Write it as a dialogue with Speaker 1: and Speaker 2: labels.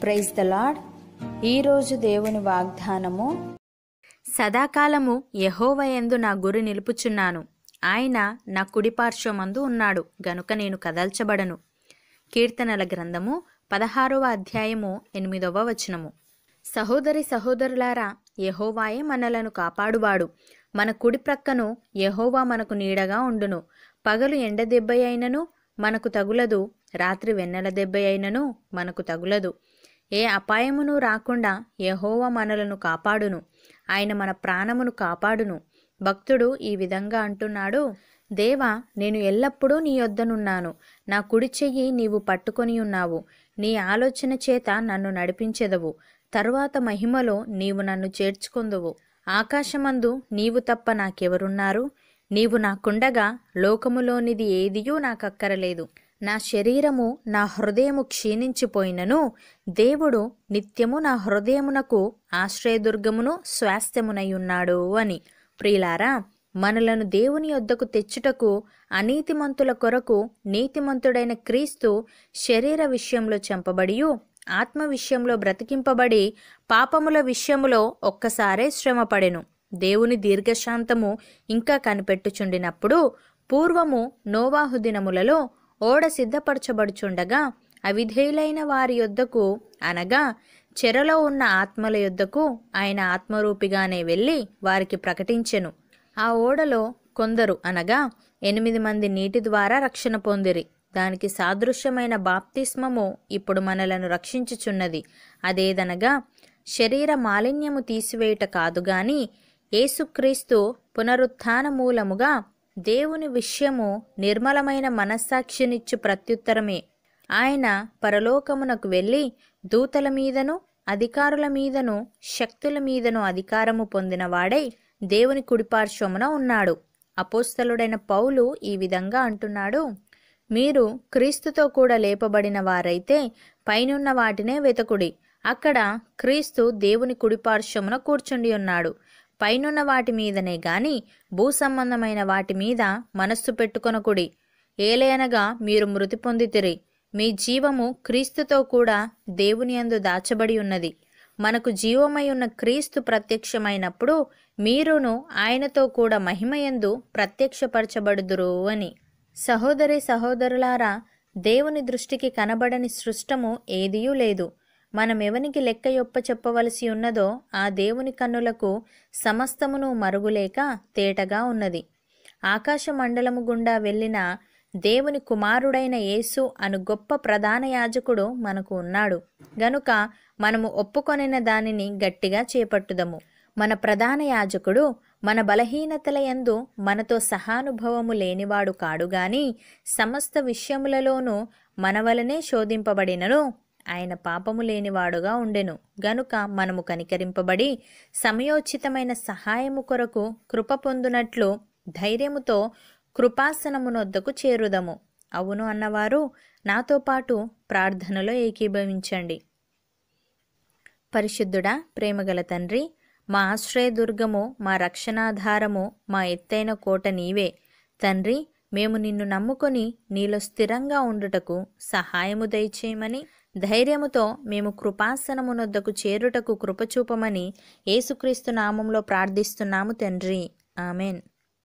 Speaker 1: praise the lord ఈరోజు దేవుని వాగ్దానము
Speaker 2: సదాకాలము యహోవయందు నా గురి నిలుపుచున్నాను ఆయన నా కుడిపార్శ్వమందు ఉన్నాడు గనుక నేను కదల్చబడను కీర్తనల గ్రంథము పదహారవ అధ్యాయము ఎనిమిదవ వచనము సహోదరి సహోదరులారా యహోవాయే మనలను కాపాడువాడు మన కుడి ప్రక్కను యహోవా మనకు నీడగా ఉండును పగలు ఎండ దెబ్బ అయినను మనకు తగులదు రాత్రి వెన్నెల దెబ్బ అయినను మనకు తగులదు ఏ అపాయమును రాకుండా యహోవా మనలను కాపాడును ఆయన మన ప్రాణమును కాపాడును భక్తుడు ఈ విధంగా అంటున్నాడు దేవా నేను ఎల్లప్పుడూ నీ యొద్దనున్నాను నా కుడి చెయ్యి నీవు పట్టుకొని ఉన్నావు నీ ఆలోచన చేత నన్ను నడిపించెదవు తరువాత మహిమలో నీవు నన్ను చేర్చుకొందువు ఆకాశమందు నీవు తప్ప నాకెవరున్నారు నీవు నాకుండగా లోకములోనిది ఏదియూ నాకక్కరలేదు నా శరీరము నా హృదయము క్షీణించిపోయినను దేవుడు నిత్యము నా హృదయమునకు ఆశ్రయదుర్గమును స్వాస్థ్యమునయున్నాడు అని ప్రియులారా మనలను దేవుని యొద్దకు తెచ్చుటకు అనీతిమంతుల కొరకు నీతిమంతుడైన క్రీస్తు శరీర విషయంలో చంపబడియు ఆత్మ విషయంలో బ్రతికింపబడి పాపముల విషయములో ఒక్కసారే శ్రమపడెను దేవుని దీర్ఘశాంతము ఇంకా కనిపెట్టుచుండినప్పుడు పూర్వము నోవాహు దినములలో ఓడ సిద్ధపరచబడుచుండగా అవిధేయులైన వారి యొద్దకు అనగా చెరలో ఉన్న ఆత్మల యొద్దకు ఆయన ఆత్మరూపిగానే వెళ్ళి వారికి ప్రకటించెను ఆ ఓడలో కొందరు అనగా ఎనిమిది మంది నీటి ద్వారా రక్షణ పొందిరి దానికి సాదృశ్యమైన బాప్తిస్మము ఇప్పుడు మనలను రక్షించుచున్నది అదేదనగా శరీర మాలిన్యము తీసివేయుట కాదు గాని యేసుక్రీస్తు పునరుత్థాన మూలముగా దేవుని విషయము నిర్మలమైన మనస్సాక్షినిచ్చు ప్రత్యుత్తరమే ఆయన పరలోకమునకు వెళ్ళి దూతల మీదను అధికారుల మీదను శక్తుల మీదను అధికారము పొందినవాడై దేవుని కుడిపార్శ్వమున ఉన్నాడు అపోస్తలుడైన పౌలు ఈ విధంగా అంటున్నాడు మీరు క్రీస్తుతో కూడా లేపబడిన వారైతే పైనున్న వాటినే వెతకుడి అక్కడ క్రీస్తు దేవుని కుడిపార్శ్వమున కూర్చుండి ఉన్నాడు పైనున్న వాటి మీదనే గాని భూ సంబంధమైన వాటి మీద మనస్సు పెట్టుకొనకుడి ఏలయనగా మీరు మృతి పొందితిరి మీ జీవము క్రీస్తుతో కూడా దేవుని యందు దాచబడి ఉన్నది మనకు జీవమై ఉన్న క్రీస్తు ప్రత్యక్షమైనప్పుడు మీరును ఆయనతో కూడా మహిమయందు ప్రత్యక్షపరచబడుదురు అని సహోదరి సహోదరులారా దేవుని దృష్టికి కనబడని సృష్టము ఏదియూ లేదు మనం ఎవనికి లెక్క యొప్ప చెప్పవలసి ఉన్నదో ఆ దేవుని కన్నులకు సమస్తమును మరుగులేక తేటగా ఉన్నది ఆకాశ మండలము గుండా వెళ్ళిన దేవుని కుమారుడైన యేసు అను గొప్ప ప్రధాన యాజకుడు మనకు ఉన్నాడు గనుక మనము ఒప్పుకొనిన దానిని గట్టిగా చేపట్టుదము మన ప్రధాన యాజకుడు మన బలహీనతల యందు మనతో సహానుభవము లేనివాడు కాడు గాని సమస్త విషయములలోనూ మన వలనే శోధింపబడినను ఆయన పాపము లేనివాడుగా ఉండెను గనుక మనము కనికరింపబడి సమయోచితమైన సహాయము కొరకు కృప పొందునట్లు ధైర్యముతో కృపాసనమునొద్దకు చేరుదము అవును అన్నవారు నాతో పాటు ప్రార్థనలో ఏకీభవించండి పరిశుద్ధుడా ప్రేమగల తండ్రి మా ఆశ్రయదుర్గము మా రక్షణాధారము మా ఎత్తైన కోట నీవే తండ్రి మేము నిన్ను నమ్ముకొని నీలో స్థిరంగా ఉండుటకు సహాయము దయచేయమని ధైర్యముతో మేము కృపాసనమునొద్దకు చేరుటకు కృపచూపమని యేసుక్రీస్తు నామంలో ప్రార్థిస్తున్నాము తండ్రి ఆమెన్